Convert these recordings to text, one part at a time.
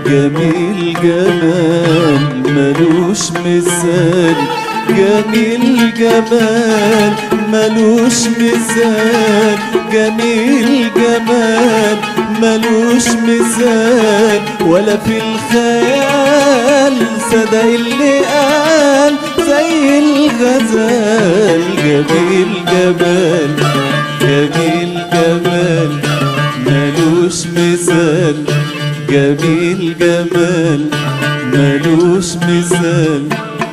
جميل جمال ملوش مثال جميل جمال ملوش مثال جميل جمال ملوش مثال ولا في الخيال صدق اللي قال زي الغزال جميل جمال جميل جمال ملوش مثال جميل جمال ملوش مثال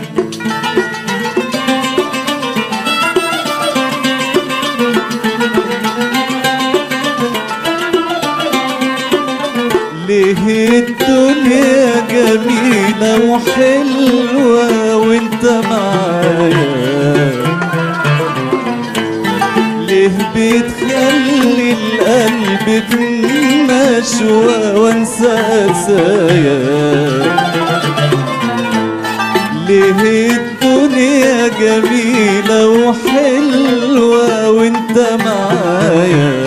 ليه الدنيا جميلة وحلوة وانت معايا ليه بتخلي القلب في نشوة وانسى قسايا ليه الدنيا جميلة وحلوة وانت معايا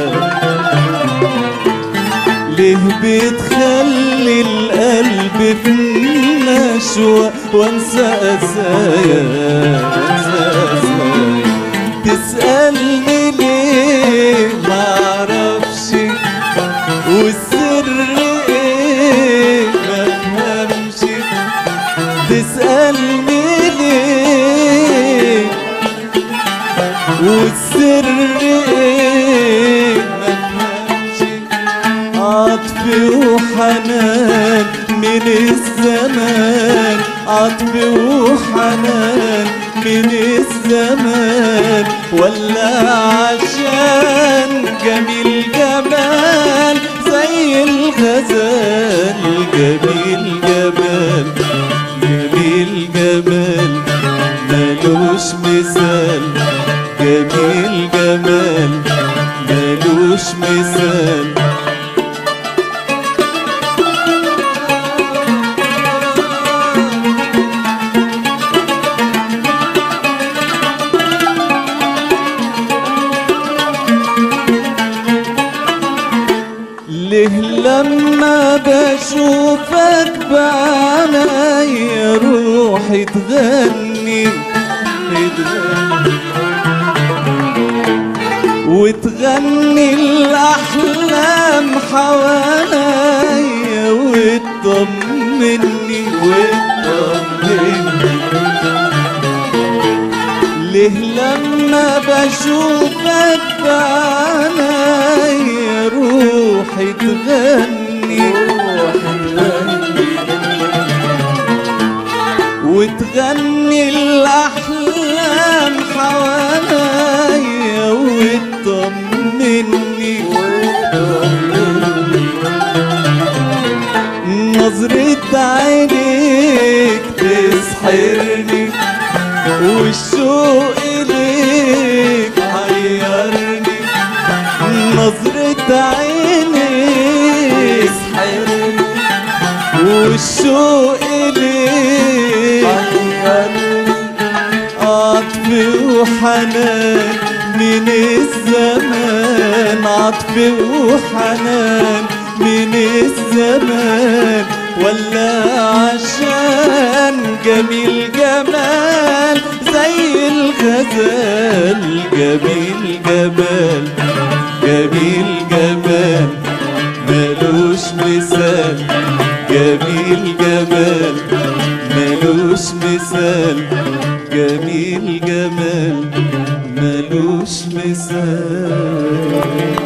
ليه بتخلي القلب في نشوة وانسى قسايا وانسى قسايا تسألني ليه معرفش والسر ايه مفهمش تسألني ليه والسر ايه مفهمش عطف وحنان من الزمان عطف وحنان من الزمان ولا عشان جميل جمال زي الغزال جميل جمال جميل جمال ملوش مثال جميل جمال ملوش مثال ليه لما بشوفك بعيني روحي تغني تغني وتغني الأحلام حواليا وتطمني وتطمني ليه لما بشوفك بعيني روحي تغني وتغني الأحلام حواليا وتطمني نظرة عينيك تسحرني والشوق إليك حيرني نظرة عينيك تسحرني والشوق إليك حيرني عطف وحنان من الزمان عطف وحنان من الزمان ولا عشان جميل جمال زي الغزال جميل جمال جميل جمال ملوش مثال جميل جمال ملوش مثال جميل جمال ملوش مثال